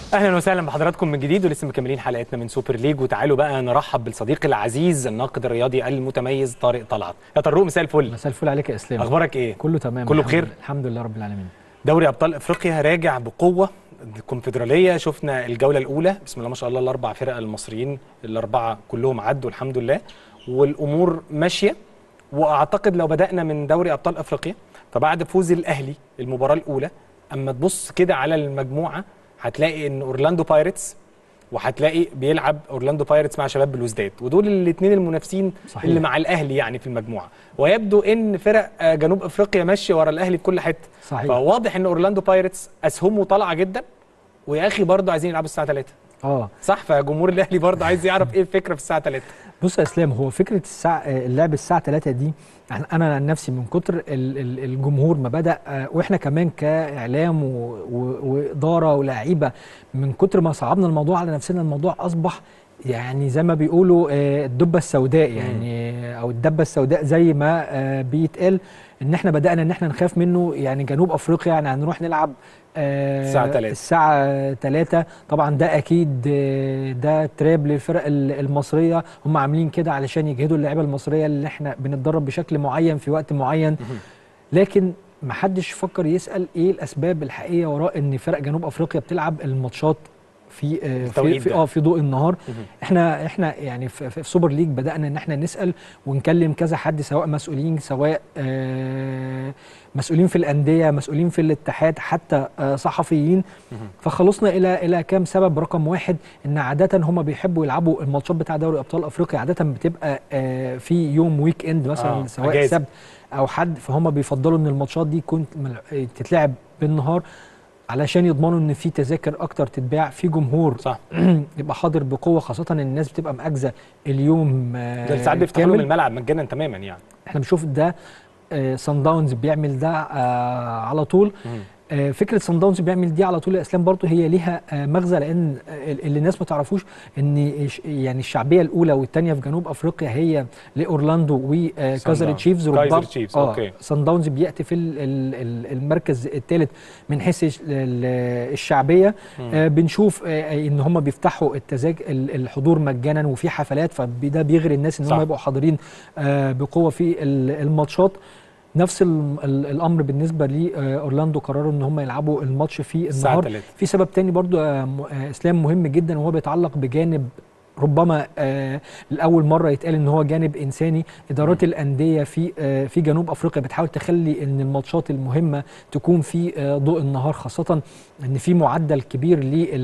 اهلا وسهلا بحضراتكم من جديد ولسه مكملين حلقتنا من سوبر ليج وتعالوا بقى نرحب بالصديق العزيز الناقد الرياضي المتميز طارق طلعت يا طارق مساء الفل مساء الفل عليك يا اسلام اخبارك ايه كله تمام كله الحمد بخير؟ لله. الحمد لله رب العالمين دوري ابطال افريقيا راجع بقوه الكونفدراليه شفنا الجوله الاولى بسم الله ما شاء الله الاربع فرق المصريين الاربعه كلهم عدوا الحمد لله والامور ماشيه واعتقد لو بدانا من دوري ابطال افريقيا فبعد فوز الاهلي المباراه الاولى اما تبص كده على المجموعه هتلاقي ان اورلاندو بايرتس وهتلاقي بيلعب اورلاندو بايرتس مع شباب بلوزداد ودول الاثنين المنافسين صحيح. اللي مع الاهلي يعني في المجموعه ويبدو ان فرق آه، جنوب افريقيا ماشيه ورا الاهلي في كل حته صحيح فواضح ان اورلاندو بايرتس اسهمه طالعه جدا ويا اخي برضه عايزين يلعبوا الساعه 3 اه صح فجمهور الاهلي برضه عايز يعرف ايه الفكره في الساعه 3 بص يا اسلام هو فكره الساعه آه، اللعب الساعه 3 دي احنا انا عن نفسي من كتر ال- ال- الجمهور ما بدا آه، واحنا كمان كاعلام و- و- واداره ولاعيبه من كتر ما صعبنا الموضوع على نفسنا الموضوع اصبح يعني زي ما بيقولوا آه، الدبه السوداء يعني او الدبه السوداء زي ما آه، بيتقال ان احنا بدانا ان احنا نخاف منه يعني جنوب افريقيا يعني هنروح نلعب آه، الساعة 3. الساعة 3 طبعا ده أكيد آه، ده تراب للفرق ال- المصرية هم عاملين كده علشان يجهدوا اللعيبة المصرية اللي احنا بنتدرب بشكل معين في وقت معين لكن محدش فكر يسأل ايه الأسباب الحقيقية وراء ان فرق جنوب أفريقيا بتلعب الماتشات في آه، في التوقيت في ده. اه في ضوء النهار احنا احنا يعني في, في سوبر ليج بدانا ان احنا نسال ونكلم كذا حد سواء مسؤولين سواء آه مسؤولين في الانديه مسؤولين في الاتحاد حتى آه صحفيين فخلصنا الى الى كام سبب رقم واحد ان عاده هم بيحبوا يلعبوا الماتشات بتاع دوري ابطال افريقيا عاده بتبقى آه في يوم ويك اند مثلا آه، سواء أجازة. سبت او حد فهم بيفضلوا ان الماتشات دي كنت مل- تتلعب بالنهار علشان يضمنوا ان في تذاكر اكتر تتباع في جمهور صح يبقى حاضر بقوه خاصه ان الناس بتبقى مأجزه اليوم آه، ده ساعات بيفتحوا لهم كامل. الملعب مجانا تماما يعني احنا بنشوف ده سان داونز بيعمل ده آه، على طول مم. آه، فكره سان داونز بيعمل دي على طول يا اسلام برضه هي ليها آه، مغزى لان آه، اللي الناس ما تعرفوش ان ش- يعني الشعبيه الاولى والثانيه في جنوب افريقيا هي لاورلاندو وكازر داونز. تشيفز كايزر ربما- تشيفز، آه، أوكي. سان داونز بياتي في ال- ال- ال- المركز الثالث من حيث الش- ال- الشعبيه آه، بنشوف آه، ان هم بيفتحوا التذاكر الحضور مجانا وفي حفلات فده بيغري الناس ان صح. هم يبقوا حاضرين آه، بقوه في ال- الماتشات نفس ال- ال- الامر بالنسبه لاورلاندو قرروا ان هم يلعبوا الماتش في الساعه النهار 3 في سبب تاني برضو آه، م- آه، اسلام مهم جدا وهو بيتعلق بجانب ربما آه لاول مره يتقال ان هو جانب انساني ادارات الانديه في آه في جنوب افريقيا بتحاول تخلي ان الماتشات المهمه تكون في آه ضوء النهار خاصه ان في معدل كبير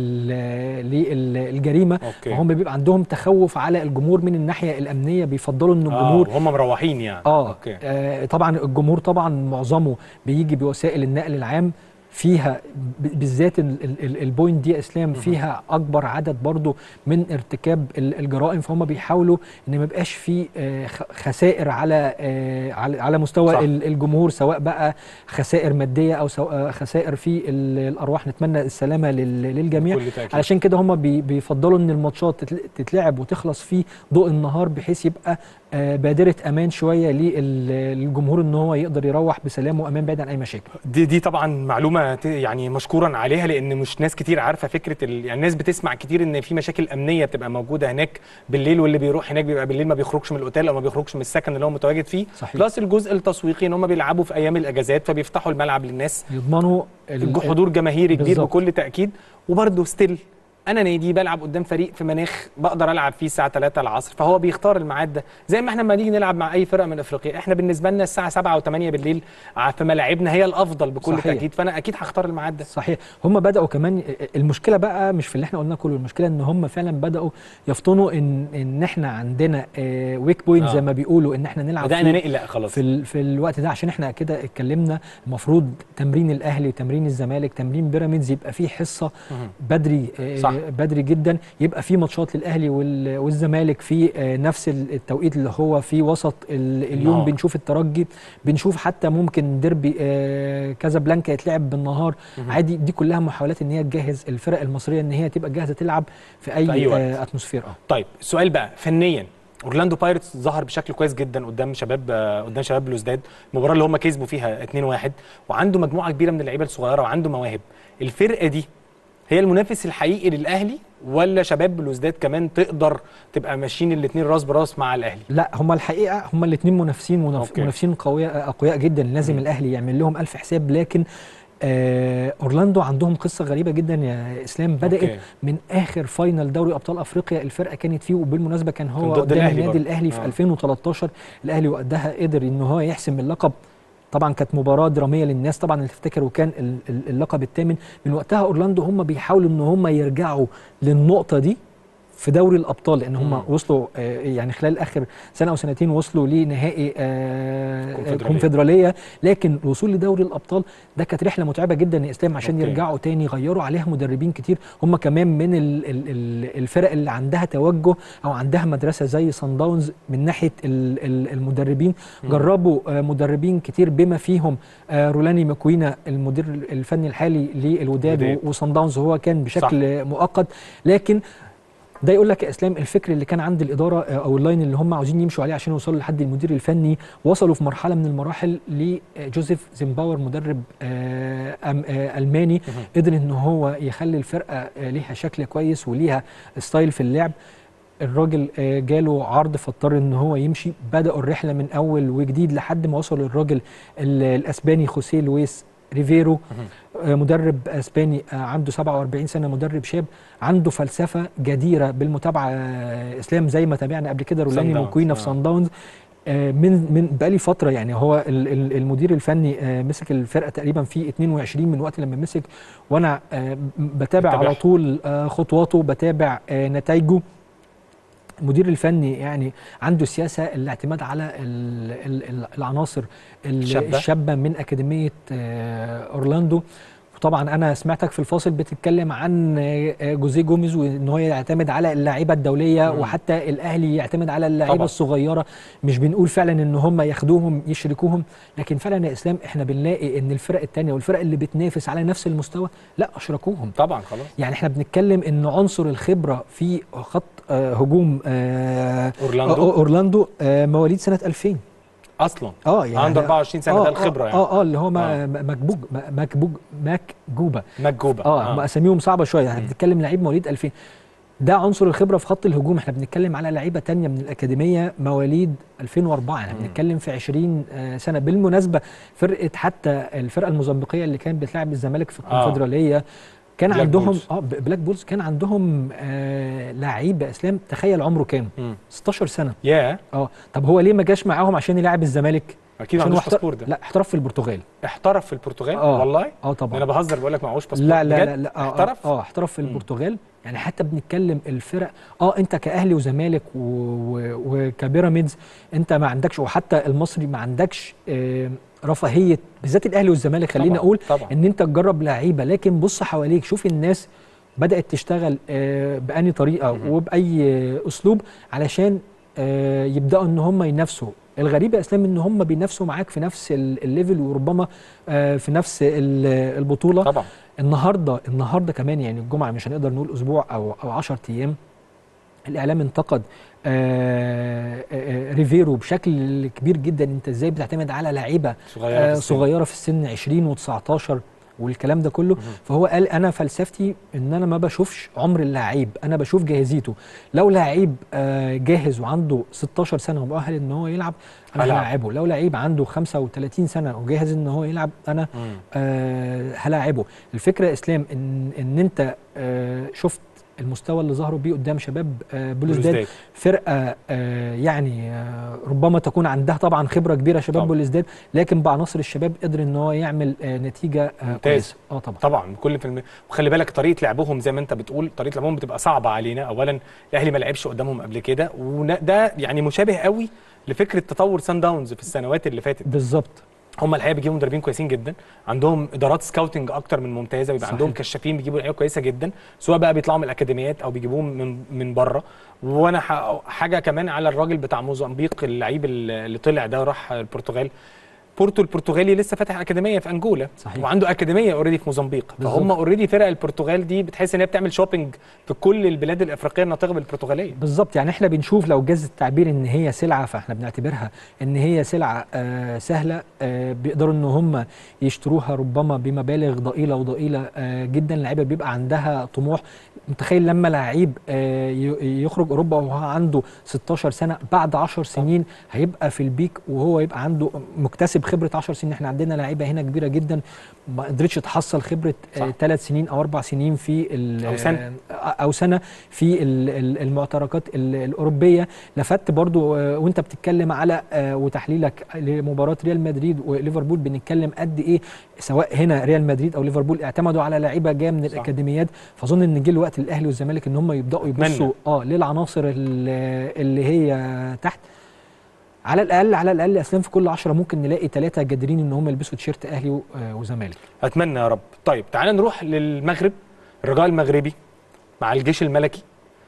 للجريمه اوكي فهم بيبقى عندهم تخوف على الجمهور من الناحيه الامنيه بيفضلوا ان الجمهور اه وهم مروحين يعني اه, اوكي آه طبعا الجمهور طبعا معظمه بيجي بوسائل النقل العام فيها ب- بالذات ال- ال- ال- البوينت دي يا اسلام فيها اكبر عدد برضو من ارتكاب ال- الجرائم فهم بيحاولوا ان ما يبقاش في آه، خ- خسائر على آه، على على مستوى صح. ال- الجمهور سواء بقى خسائر ماديه او سواء خسائر في ال- الارواح نتمنى السلامه لل- للجميع بكل تاكيد علشان كده هم بي بيفضلوا ان الماتشات تتل- تتلعب وتخلص في ضوء النهار بحيث يبقى آه، بادره امان شويه لل- للجمهور ان هو يقدر يروح بسلام وامان بعيد عن اي مشاكل دي دي طبعا معلومه ت- يعني مشكورا عليها لان مش ناس كتير عارفه فكره ال... يعني الناس بتسمع كتير ان في مشاكل امنيه بتبقى موجوده هناك بالليل واللي بيروح هناك بيبقى بالليل ما بيخرجش من الاوتيل او ما بيخرجش من السكن اللي هو متواجد فيه صحيح. بلس الجزء التسويقي ان هم بيلعبوا في ايام الاجازات فبيفتحوا الملعب للناس يضمنوا ال- حضور جماهيري كبير بالظبط. بكل تاكيد وبرده ستيل انا نادي بلعب قدام فريق في مناخ بقدر العب فيه الساعه 3 العصر فهو بيختار الميعاد ده زي ما احنا لما نيجي نلعب مع اي فرقه من افريقيا احنا بالنسبه لنا الساعه 7 و8 بالليل ع- في ملاعبنا هي الافضل بكل صحيح. تاكيد فانا اكيد هختار الميعاد ده صحيح هم بداوا كمان المشكله بقى مش في اللي احنا قلناه كله المشكله ان هم فعلا بداوا يفطنوا ان ان احنا عندنا ويك بوينت آه. زي ما بيقولوا ان احنا نلعب بدانا فيه نقلق خلاص في ال... في الوقت ده عشان احنا كده اتكلمنا المفروض تمرين الاهلي وتمرين الزمالك تمرين بيراميدز يبقى فيه حصه مهم. بدري آه، صح. بدري جدا يبقى في ماتشات للاهلي وال- والزمالك في آه، نفس ال- التوقيت اللي هو في وسط ال- اليوم النهار. بنشوف الترجي بنشوف حتى ممكن ديربي آه، كازابلانكا يتلعب بالنهار مهم. عادي دي كلها محاولات ان هي تجهز الفرق المصريه ان هي تبقى جاهزه تلعب في اي, في أي وقت. آه، اتموسفير اه طيب السؤال بقى فنيا اورلاندو بايرتس ظهر بشكل كويس جدا قدام شباب آه، قدام شباب بلوزداد المباراه اللي هم كسبوا فيها 2-1 وعنده مجموعه كبيره من اللعيبه الصغيره وعنده مواهب الفرقه دي هي المنافس الحقيقي للاهلي ولا شباب بلوزداد كمان تقدر تبقى ماشيين الاثنين راس براس مع الاهلي لا هما الحقيقه هما الاثنين منافسين مناف... أوكي. منافسين قوية اقوياء جدا لازم مم. الاهلي يعمل لهم الف حساب لكن آه اورلاندو عندهم قصه غريبه جدا يا اسلام بدات أوكي. من اخر فاينل دوري ابطال افريقيا الفرقه كانت فيه وبالمناسبه كان هو كان ضد قدام الأهلي النادي برضه. الاهلي في آه. 2013 الاهلي وقتها قدر ان هو يحسم اللقب طبعا كانت مباراه دراميه للناس طبعا اللي تفتكر وكان ال- ال- اللقب الثامن من وقتها اورلاندو هم بيحاولوا ان هم يرجعوا للنقطه دي في دوري الابطال لان هم مم. وصلوا آه، يعني خلال اخر سنه او سنتين وصلوا لنهائي آه، الكونفدرالية. الكونفدراليه لكن الوصول لدوري الابطال ده كانت رحله متعبه جدا يا اسلام عشان أوكي. يرجعوا تاني غيروا عليها مدربين كتير هم كمان من ال ال ال الفرق اللي عندها توجه او عندها مدرسه زي صن داونز من ناحيه ال ال المدربين مم. جربوا آه، مدربين كتير بما فيهم آه، رولاني ماكوينا المدير الفني الحالي للوداد الوداد. وصن داونز هو كان بشكل مؤقت لكن ده يقول لك يا اسلام الفكر اللي كان عند الاداره آه، او اللاين اللي هم عاوزين يمشوا عليه عشان يوصلوا لحد المدير الفني وصلوا في مرحله من المراحل لجوزيف زيمباور مدرب آه، أم- آه، الماني مهم. قدر ان هو يخلي الفرقه آه، ليها شكل كويس وليها ستايل في اللعب الراجل آه، جاله عرض فاضطر ان هو يمشي بداوا الرحله من اول وجديد لحد ما وصل الراجل ال- الاسباني خوسيه لويس ريفيرو مهم. آه، مدرب اسباني آه، عنده 47 سنه مدرب شاب عنده فلسفه جديره بالمتابعه آه، اسلام زي ما تابعنا قبل كده رولاني داونز، موكوينا في آه. صن داونز آه، من من بقالي فتره يعني هو ال- ال- المدير الفني آه، مسك الفرقه تقريبا في 22 من وقت لما مسك وانا آه، م- بتابع على بتابعها. طول آه، خطواته بتابع آه، نتائجه المدير الفني يعني عنده سياسه الاعتماد على ال ال ال العناصر ال- الشابة. الشابه من اكاديميه آه، اورلاندو وطبعا انا سمعتك في الفاصل بتتكلم عن آه، آه، جوزيه جوميز وان هو يعتمد على اللعيبه الدوليه مم. وحتى الاهلي يعتمد على اللعيبه طبعا. الصغيره مش بنقول فعلا ان هم ياخدوهم يشركوهم لكن فعلا يا اسلام احنا بنلاقي ان الفرق الثانيه والفرق اللي بتنافس على نفس المستوى لا اشركوهم طبعا خلاص يعني احنا بنتكلم ان عنصر الخبره في خط آه هجوم آه اورلاندو أو- اورلاندو آه مواليد سنه 2000 اصلا اه يعني عنده 24 سنه آه ده الخبره آه يعني اه اه اللي هو ما- آه. م- مكبوج م- مكبوج مكجوبه مكجوبه اه هم اساميهم صعبه شويه احنا مم. بنتكلم لعيب مواليد 2000 ده عنصر الخبره في خط الهجوم احنا بنتكلم على لعيبه تانية من الاكاديميه مواليد 2004 احنا مم. بنتكلم في 20 آه، سنه بالمناسبه فرقه حتى الفرقه الموزمبيقيه اللي كانت بتلعب الزمالك في آه. الكونفدراليه كان بلاك عندهم بولز. اه ب- بلاك بولز كان عندهم آه لعيب يا اسلام تخيل عمره كام مم. 16 سنه يا اه طب هو ليه ما جاش معاهم عشان يلعب الزمالك اكيد ما عشان هو عندوش احتر- باسبور ده لا احترف في البرتغال احترف في البرتغال آه. والله اه ده طبعا انا بهزر بقول لك معهوش باسبور لا لا بجد؟ لا لا آه احترف اه احترف في مم. البرتغال يعني حتى بنتكلم الفرق اه انت كاهلي وزمالك و- و- وكبيراميدز انت ما عندكش وحتى المصري ما عندكش آه رفاهيه بالذات الاهلي والزمالك خليني طبعاً، اقول طبعا ان انت تجرب لعيبه لكن بص حواليك شوف الناس بدات تشتغل آه بأني طريقه مهم. وباي آه، اسلوب علشان آه يبداوا ان هم ينافسوا الغريب يا اسلام ان هم بينافسوا معاك في نفس ال- الليفل وربما آه في نفس ال- البطوله طبعا النهارده النهارده كمان يعني الجمعه مش هنقدر نقول اسبوع او او 10 ايام الاعلام انتقد آه آه آه ريفيرو بشكل كبير جدا انت ازاي بتعتمد على لعيبه صغيره آه في السن. صغيره في السن 20 و19 والكلام ده كله مهم. فهو قال انا فلسفتي ان انا ما بشوفش عمر اللعيب انا بشوف جاهزيته لو لعيب آه جاهز وعنده 16 سنه ومؤهل ان هو يلعب انا هلعب. هلاعبه لو لعيب عنده 35 سنه وجاهز ان هو يلعب انا مم. آه هلاعبه الفكره يا اسلام ان ان انت آه شفت المستوى اللي ظهروا بيه قدام شباب آه بلوزداد بلوزداد. فرقه آه يعني آه ربما تكون عندها طبعا خبره كبيره شباب طبعا. بلوزداد لكن بعناصر الشباب قدر ان هو يعمل آه نتيجه آه ممتاز. كويسه اه طبعا طبعا كل في الم... وخلي بالك طريقه لعبهم زي ما انت بتقول طريقه لعبهم بتبقى صعبه علينا اولا الاهلي ما لعبش قدامهم قبل كده وده يعني مشابه قوي لفكره تطور سان داونز في السنوات اللي فاتت بالظبط هم الحقيقه بيجيبوا مدربين كويسين جدا عندهم ادارات سكاوتنج اكتر من ممتازه بيبقى صحيح. عندهم كشافين بيجيبوا لعيبه كويسه جدا سواء بقى بيطلعوا من الاكاديميات او بيجيبوهم من من بره وانا ح- حاجه كمان على الراجل بتاع موزمبيق اللعيب اللي طلع ده راح البرتغال بورتو البرتغالي لسه فاتح اكاديميه في انجولا صحيح. وعنده اكاديميه اوريدي في موزمبيق بالظبط. فهم اوريدي فرق البرتغال دي بتحس ان هي بتعمل شوبينج في كل البلاد الافريقيه الناطقه بالبرتغاليه بالظبط يعني احنا بنشوف لو جاز التعبير ان هي سلعه فاحنا بنعتبرها ان هي سلعه آه سهله آه بيقدروا ان هم يشتروها ربما بمبالغ ضئيله وضئيله آه جدا لعيبه بيبقى عندها طموح متخيل لما لعيب آه ي- يخرج اوروبا وهو عنده 16 سنه بعد 10 سنين هيبقى في البيك وهو يبقى عنده مكتسب خبره 10 سنين احنا عندنا لعيبه هنا كبيره جدا ما قدرتش تحصل خبره صح. ثلاث سنين او اربع سنين في ال- أو سنة. او سنه في ال- ال- المعتركات ال- الاوروبيه لفت برضو آه، وانت بتتكلم على آه، وتحليلك لمباراه ريال مدريد وليفربول بنتكلم قد ايه سواء هنا ريال مدريد او ليفربول اعتمدوا على لعيبه جايه من صح. الاكاديميات فاظن ان جه الوقت الاهلي والزمالك ان هم يبداوا أتمنى. يبصوا اه للعناصر ال- اللي هي تحت على الاقل على الاقل اسلام في كل 10 ممكن نلاقي ثلاثه جادرين ان هم يلبسوا تيشيرت اهلي و- آه، وزمالك اتمنى يا رب طيب تعال نروح للمغرب الرجاء المغربي مع الجيش الملكي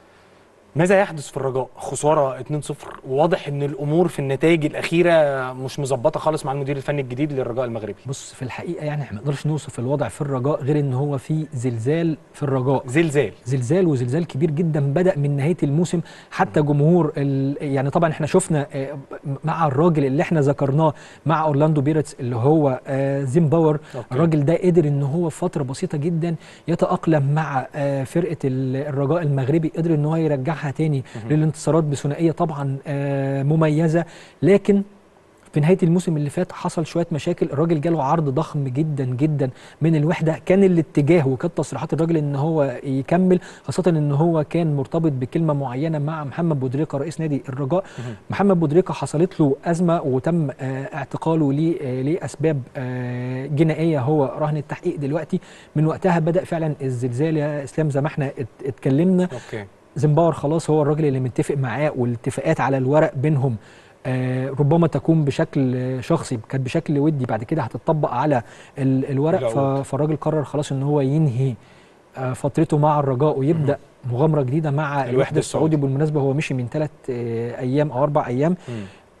ماذا يحدث في الرجاء خساره 2-0 وواضح ان الامور في النتائج الاخيره مش مظبطه خالص مع المدير الفني الجديد للرجاء المغربي بص في الحقيقه يعني احنا ما نقدرش نوصف الوضع في الرجاء غير ان هو في زلزال في الرجاء زلزال زلزال وزلزال كبير جدا بدا من نهايه الموسم حتى جمهور ال... يعني طبعا احنا شفنا آه، مع الراجل اللي احنا ذكرناه مع اورلاندو بيرتس اللي هو آه، زيم باور أوكي. الراجل ده قدر ان هو في فتره بسيطه جدا يتاقلم مع آه، فرقه ال- الرجاء المغربي قدر ان هو يرجعها تاني للانتصارات بثنائيه طبعا آه، مميزه لكن في نهايه الموسم اللي فات حصل شويه مشاكل الراجل جاله عرض ضخم جدا جدا من الوحده كان الاتجاه وكانت تصريحات الراجل ان هو يكمل خاصه ان هو كان مرتبط بكلمه معينه مع محمد بودريقه رئيس نادي الرجاء محمد بودريقه حصلت له ازمه وتم آه، اعتقاله ليه- آه، لاسباب آه، جنائيه هو رهن التحقيق دلوقتي من وقتها بدا فعلا الزلزال يا اسلام زي ما احنا ات- اتكلمنا اوكي زيمباور خلاص هو الراجل اللي متفق معاه والاتفاقات على الورق بينهم آه ربما تكون بشكل آه، شخصي كانت بشكل ودي بعد كده هتطبق على ال- الورق ف- العقود. فالراجل قرر خلاص ان هو ينهي آه فترته مع الرجاء ويبدا مغامره جديده مع الوحده السعودي بالمناسبه هو مشي من ثلاث ايام او اربع ايام مم.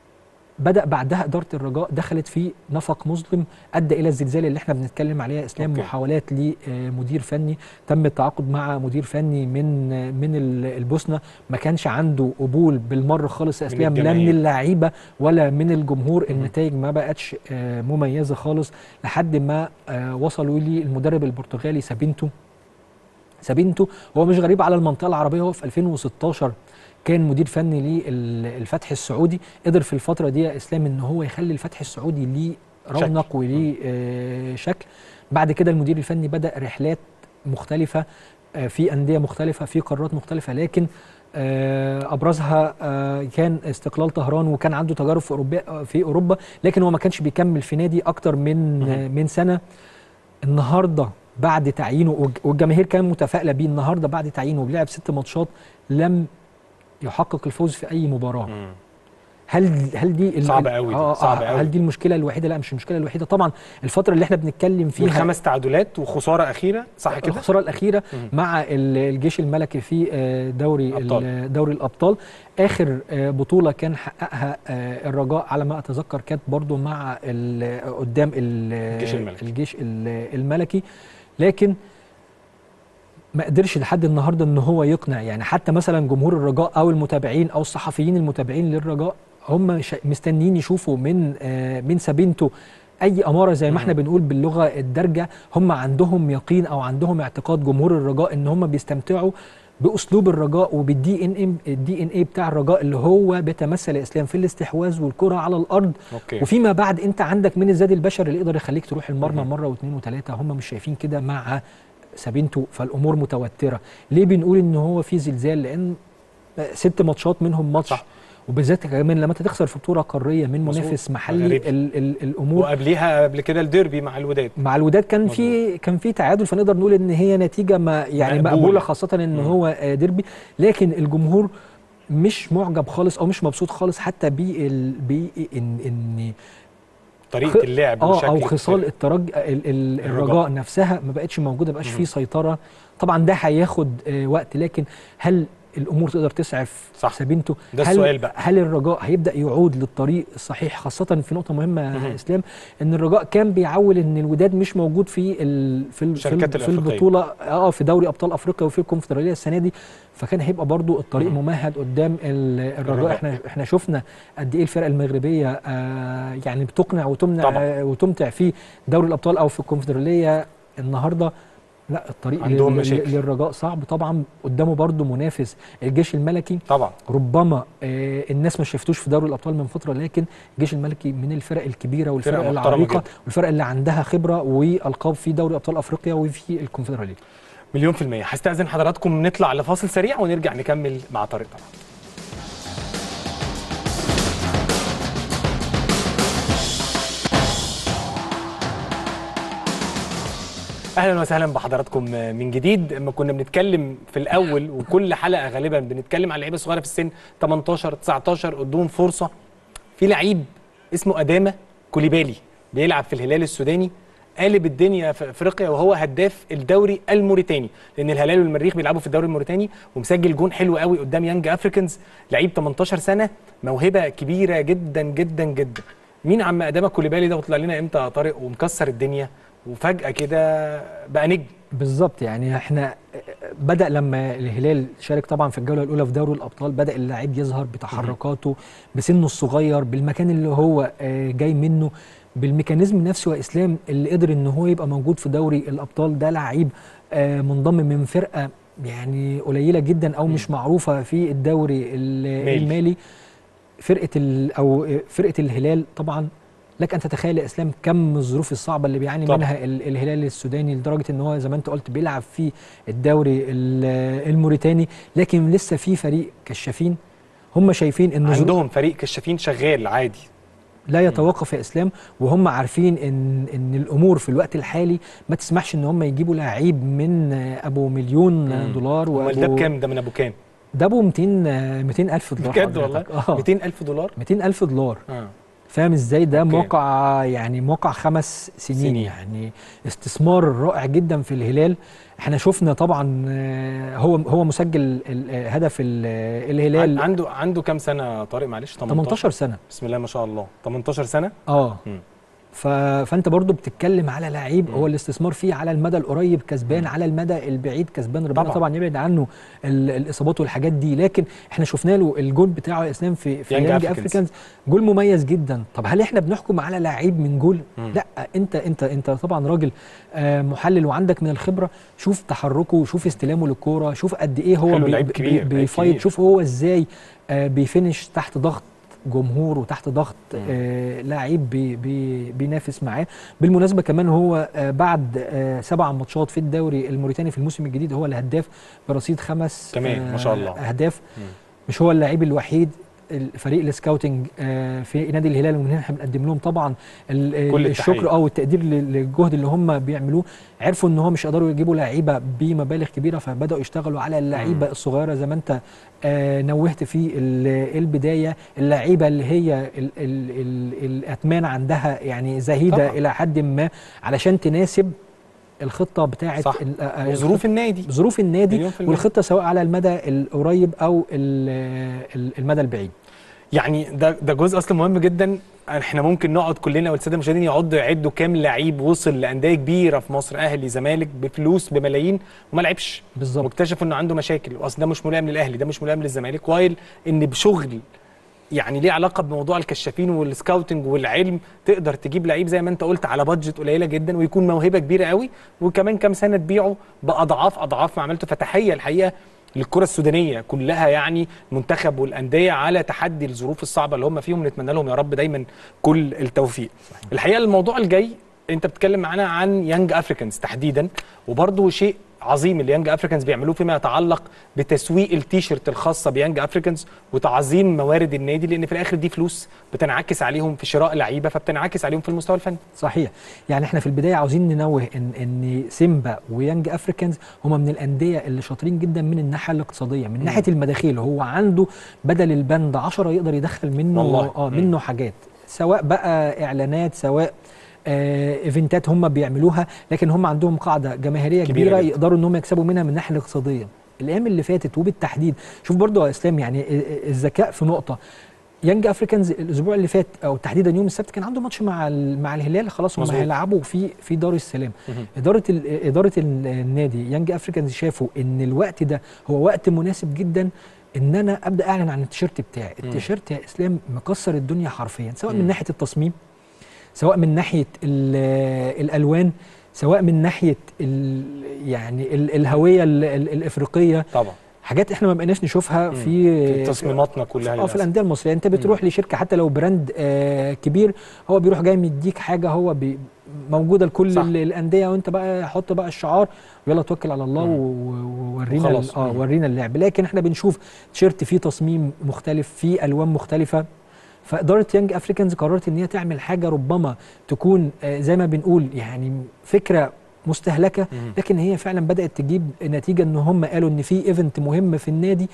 بدا بعدها اداره الرجاء دخلت في نفق مظلم ادى الى الزلزال اللي احنا بنتكلم عليه يا اسلام أوكي. محاولات لمدير فني تم التعاقد مع مدير فني من آه، من ال- البوسنه ما كانش عنده قبول بالمره خالص يا من اسلام لا من الجماهير. اللعيبه ولا من الجمهور مم. النتائج ما بقتش آه، مميزه خالص لحد ما آه، وصلوا لي المدرب البرتغالي سابينتو سابينتو هو مش غريب على المنطقه العربيه هو في 2016 كان مدير فني للفتح السعودي قدر في الفتره دي يا اسلام ان هو يخلي الفتح السعودي ليه رونق وليه آه، شكل بعد كده المدير الفني بدا رحلات مختلفه آه، في انديه مختلفه في قارات مختلفه لكن آه، ابرزها آه، كان استقلال طهران وكان عنده تجارب في اوروبا في اوروبا لكن هو ما كانش بيكمل في نادي اكتر من مهم. من سنه النهارده بعد تعيينه والج- والجماهير كان متفائله بيه النهارده بعد تعيينه ولعب ست ماتشات لم يحقق الفوز في اي مباراه مم. هل هل دي ال- صعب ال- قوي ده، آه، صعب آه، قوي. هل دي المشكله الوحيده لا مش المشكله الوحيده طبعا الفتره اللي احنا بنتكلم فيها خمس تعادلات وخساره اخيره صح كده الخساره الاخيره مم. مع ال- الجيش الملكي في آه، دوري أبطال. ال- دوري الابطال اخر آه، بطوله كان حققها آه، الرجاء على ما اتذكر كانت برضو مع ال- قدام ال- الجيش الملكي. الجيش ال- الملكي لكن ما قدرش لحد النهارده ان هو يقنع يعني حتى مثلا جمهور الرجاء او المتابعين او الصحفيين المتابعين للرجاء هم شا- مستنيين يشوفوا من آه، من سابينتو اي اماره زي ما احنا بنقول باللغه الدارجه هم عندهم يقين او عندهم اعتقاد جمهور الرجاء ان هم بيستمتعوا باسلوب الرجاء وبالدي ان ام الدي ان اي بتاع الرجاء اللي هو بيتمثل يا اسلام في الاستحواذ والكره على الارض اوكي وفيما بعد انت عندك من الزاد البشري اللي يقدر يخليك تروح المرمى مره واثنين وثلاثه هم مش شايفين كده مع سابينتو فالامور متوتره ليه بنقول ان هو في زلزال لان ست ماتشات منهم ماتش صح. وبالذات كمان لما انت تخسر في بطوله قاريه من مظبوط. منافس محلي غريب. ال ال الامور وقبليها قبل كده الديربي مع الوداد مع الوداد كان في كان في تعادل فنقدر نقول ان هي نتيجه ما يعني مقبولة. مقبوله خاصه ان مم. هو آه، ديربي لكن الجمهور مش معجب خالص او مش مبسوط خالص حتى بال بي ان ان طريقه خ- اللعب اه وشكل او خصال الفرق. الترج ال ال الرجاء. الرجاء نفسها ما بقتش موجوده ما بقاش مم. فيه سيطره طبعا ده هياخد آه، وقت لكن هل الامور تقدر تسعف صح. سبينته ده هل السؤال بقى. هل الرجاء هيبدا يعود للطريق الصحيح خاصه في نقطه مهمه مهم. يا اسلام ان الرجاء كان بيعول ان الوداد مش موجود في ال في ال في, الشركات ال في الأفريقية. البطوله اه في دوري ابطال افريقيا وفي الكونفدراليه السنه دي فكان هيبقى برضو الطريق مهم. ممهد قدام ال- الرجاء الرجاء. احنا احنا شفنا قد ايه الفرق المغربيه آه يعني بتقنع وتمنع طبعاً. آه وتمتع في دوري الابطال او في الكونفدراليه النهارده لا الطريق عندهم لل- مشاكل. للرجاء صعب طبعا قدامه برضو منافس الجيش الملكي طبعا ربما آه الناس ما شفتوش في دوري الابطال من فتره لكن الجيش الملكي من الفرق الكبيره والفرق فرقة محترمة العريقه جدا. والفرق اللي عندها خبره والقاب في دوري ابطال افريقيا وفي الكونفدراليه مليون في المية هستأذن حضراتكم نطلع لفاصل سريع ونرجع نكمل مع طارق طبعا اهلا وسهلا بحضراتكم من جديد لما كنا بنتكلم في الاول وكل حلقه غالبا بنتكلم عن لعيبه صغيره في السن 18 19 قدام فرصه في لعيب اسمه ادامه كوليبالي بيلعب في الهلال السوداني قالب الدنيا في افريقيا وهو هداف الدوري الموريتاني لان الهلال والمريخ بيلعبوا في الدوري الموريتاني ومسجل جون حلو قوي قدام يانج افريكانز لعيب 18 سنه موهبه كبيره جدا جدا جدا مين عم ادامه كوليبالي ده وطلع لنا امتى يا طارق ومكسر الدنيا وفجاه كده بقى نجم بالظبط يعني احنا بدا لما الهلال شارك طبعا في الجوله الاولى في دوري الابطال بدا اللاعب يظهر بتحركاته بسنه الصغير بالمكان اللي هو آه، جاي منه بالميكانيزم نفسه يا اسلام اللي قدر ان هو يبقى موجود في دوري الابطال ده لعيب آه، منضم من فرقه يعني قليله جدا او مش معروفه في الدوري ال- مالي. المالي فرقه ال او فرقه الهلال طبعا لك ان تتخيل يا اسلام كم الظروف الصعبه اللي بيعاني طبعاً. منها ال- الهلال السوداني لدرجه ان هو زي ما انت قلت بيلعب في الدوري ال- الموريتاني لكن لسه في فريق كشافين هم شايفين ان ظروف عندهم فريق كشافين شغال عادي لا يتوقف يا اسلام وهم عارفين ان ان الامور في الوقت الحالي ما تسمحش ان هم يجيبوا لعيب من ابو مليون مم. دولار امال ده وابو بكام ده من ابو كام ده ابو 200 200 الف دولار بجد والله حضرتك. اه 200000 دولار 200 الف دولار اه فاهم ازاي ده أوكي. موقع يعني موقع خمس سنين, سنين. سنين يعني استثمار رائع جدا في الهلال احنا شفنا طبعا آه، هو هو مسجل ال- آه، هدف ال- آه، الهلال عنده عنده كام سنه طارق معلش 18 سنه بسم الله ما شاء الله 18 سنه اه مم. ف... فانت برضو بتتكلم على لعيب مم. هو الاستثمار فيه على المدى القريب كسبان مم. على المدى البعيد كسبان ربنا طبعاً. طبعا, طبعا يبعد عنه ال... الاصابات والحاجات دي لكن احنا شفنا له الجول بتاعه يا اسلام في في يانج يانج أفريكانز. افريكانز جول مميز جدا طب هل احنا بنحكم على لعيب من جول مم. لا انت انت انت طبعا راجل آه، محلل وعندك من الخبره شوف تحركه شوف استلامه للكوره شوف قد ايه هو حلو، بي- لعيب بي- كبير، لعيب بيفايت كبير. شوف هو ازاي آه، بيفنش تحت ضغط جمهور وتحت ضغط مم. آه لعيب بي بي بينافس معاه بالمناسبه كمان هو آه بعد آه سبع ماتشات في الدوري الموريتاني في الموسم الجديد هو الهداف برصيد خمس كمان، ما شاء الله. اهداف مم. مش هو اللاعب الوحيد الفريق السكاوتنج آه، في نادي الهلال ومن هنا احنا بنقدم لهم طبعا ال- كل الشكر التحية. اه والتقدير لل- للجهد اللي هم بيعملوه عرفوا ان هم مش قدروا يجيبوا لعيبه بمبالغ كبيره فبداوا يشتغلوا على اللعيبه مم. الصغيره زي ما انت آه، نوهت في ال- البدايه اللعيبه اللي هي ال- ال- ال- الاثمان عندها يعني زهيده طبعاً. الى حد ما علشان تناسب الخطه بتاعه صح. ال- آه، وظروف النادي ظروف النادي مليون في المية. والخطه سواء على المدى القريب او ال- ال- المدى البعيد يعني ده ده جزء اصلا مهم جدا احنا ممكن نقعد كلنا والساده المشاهدين يقعدوا يعدوا كام لعيب وصل لانديه كبيره في مصر اهلي زمالك بفلوس بملايين وما لعبش بالظبط واكتشفوا انه عنده مشاكل اصل ده مش ملائم للاهلي ده مش ملائم للزمالك وايل ان بشغل يعني ليه علاقه بموضوع الكشافين والسكاوتنج والعلم تقدر تجيب لعيب زي ما انت قلت على بادجت قليله جدا ويكون موهبه كبيره قوي وكمان كام سنه تبيعه باضعاف اضعاف ما عملته فتحيه الحقيقه للكره السودانيه كلها يعني المنتخب والانديه على تحدي الظروف الصعبه اللي هم فيهم نتمنى لهم يا رب دايما كل التوفيق الحقيقه الموضوع الجاي انت بتتكلم معانا عن يانج افريكانز تحديدا وبرضه شيء عظيم اللي يانج افريكانز بيعملوه فيما يتعلق بتسويق التيشيرت الخاصه بيانج افريكانز وتعظيم موارد النادي لان في الاخر دي فلوس بتنعكس عليهم في شراء لعيبه فبتنعكس عليهم في المستوى الفني صحيح يعني احنا في البدايه عاوزين ننوه ان ان سيمبا ويانج افريكانز هما من الانديه اللي شاطرين جدا من الناحيه الاقتصاديه من ناحيه المداخيل هو عنده بدل البند 10 يقدر يدخل منه والله. اه مم. منه حاجات سواء بقى اعلانات سواء آه ايفنتات هم بيعملوها لكن هم عندهم قاعده جماهيريه كبيرة كبيره, جدا. يقدروا ان هم يكسبوا منها من الناحيه الاقتصاديه الايام اللي فاتت وبالتحديد شوف برضو يا اسلام يعني الذكاء في نقطه يانج افريكانز الاسبوع اللي فات او تحديدا يوم السبت كان عنده ماتش مع ال- مع الهلال خلاص هم مظبوط. هيلعبوا في في دار السلام مهم. اداره ال- اداره ال- النادي يانج افريكانز شافوا ان الوقت ده هو وقت مناسب جدا ان انا ابدا اعلن عن التيشيرت بتاعي مم. التيشيرت يا اسلام مكسر الدنيا حرفيا سواء مم. من ناحيه التصميم سواء من ناحيه ال- الالوان سواء من ناحيه ال يعني ال الهويه ال ال الافريقيه طبعا حاجات احنا ما بقيناش نشوفها مم. في في تصميماتنا كلها اه في للأسف. الانديه المصريه انت بتروح لشركه حتى لو براند آه كبير هو بيروح جاي مديك حاجه هو بي موجوده لكل صح. ال- الانديه وانت بقى حط بقى الشعار ويلا توكل على الله مم. و- و- وورينا وخلاص. ال- اه مم. ورينا اللعب لكن احنا بنشوف تيشيرت فيه تصميم مختلف فيه الوان مختلفه فاداره يانج افريكانز قررت ان هي تعمل حاجه ربما تكون آه زي ما بنقول يعني فكره مستهلكه مم. لكن هي فعلا بدات تجيب نتيجه ان هم قالوا ان في ايفنت مهم في النادي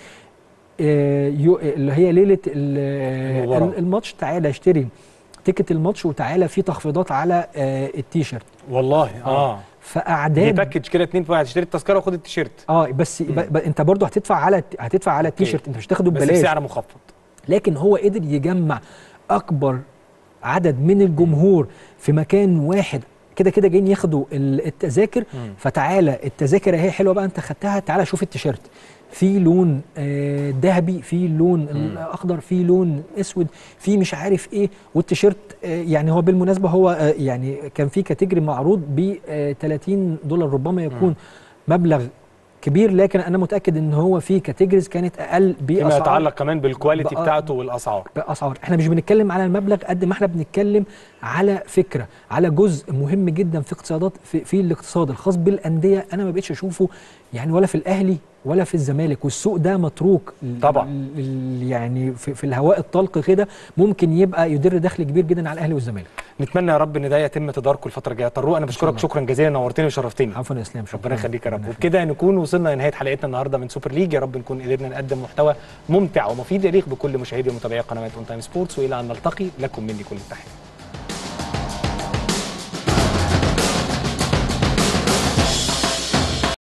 آه، يو- اللي هي ليله ال- المباراة. الماتش تعالى اشتري تيكت الماتش وتعالى في تخفيضات على آه، التيشيرت والله اه دي فاعداد باكج كده اتنين في واحد اشتري التذكره وخد التيشيرت اه بس ب... ب... انت برضو هتدفع على هتدفع على أوكي. التيشيرت انت مش هتاخده بس ببلاش بسعر مخفض لكن هو قدر يجمع اكبر عدد من الجمهور في مكان واحد كده كده جايين ياخدوا ال- التذاكر مم. فتعالى التذاكر اهي حلوه بقى انت خدتها تعالى شوف التيشيرت في لون آه، ذهبي في لون الاخضر في لون اسود في مش عارف ايه والتيشيرت آه، يعني هو بالمناسبه هو آه، يعني كان في كاتيجوري معروض ب 30 دولار ربما يكون مبلغ كبير لكن انا متاكد ان هو في كاتيجوريز كانت اقل فيما باسعار يتعلق كمان بالكواليتي بقى- بتاعته والاسعار باسعار احنا مش بنتكلم على المبلغ قد ما احنا بنتكلم على فكره على جزء مهم جدا في اقتصادات في, في الاقتصاد الخاص بالانديه انا ما بقتش اشوفه يعني ولا في الاهلي ولا في الزمالك والسوق ده متروك ل- طبعا. ل- يعني في, في الهواء الطلق كده ممكن يبقى يدر دخل كبير جدا على الاهلي والزمالك نتمنى يا رب ان ده يتم تداركه الفتره الجايه طروق انا بشكرك الله. شكرا جزيلا نورتني وشرفتني عفوا يا اسلام شكرا ربنا يخليك يا رب ربنا يخليك. وبكده نكون وصلنا لنهايه حلقتنا النهارده من سوبر ليج يا رب نكون قدرنا نقدم محتوى ممتع ومفيد يليق بكل مشاهدي ومتابعي قنوات اون تايم سبورتس والى ان نلتقي لكم مني كل التحيه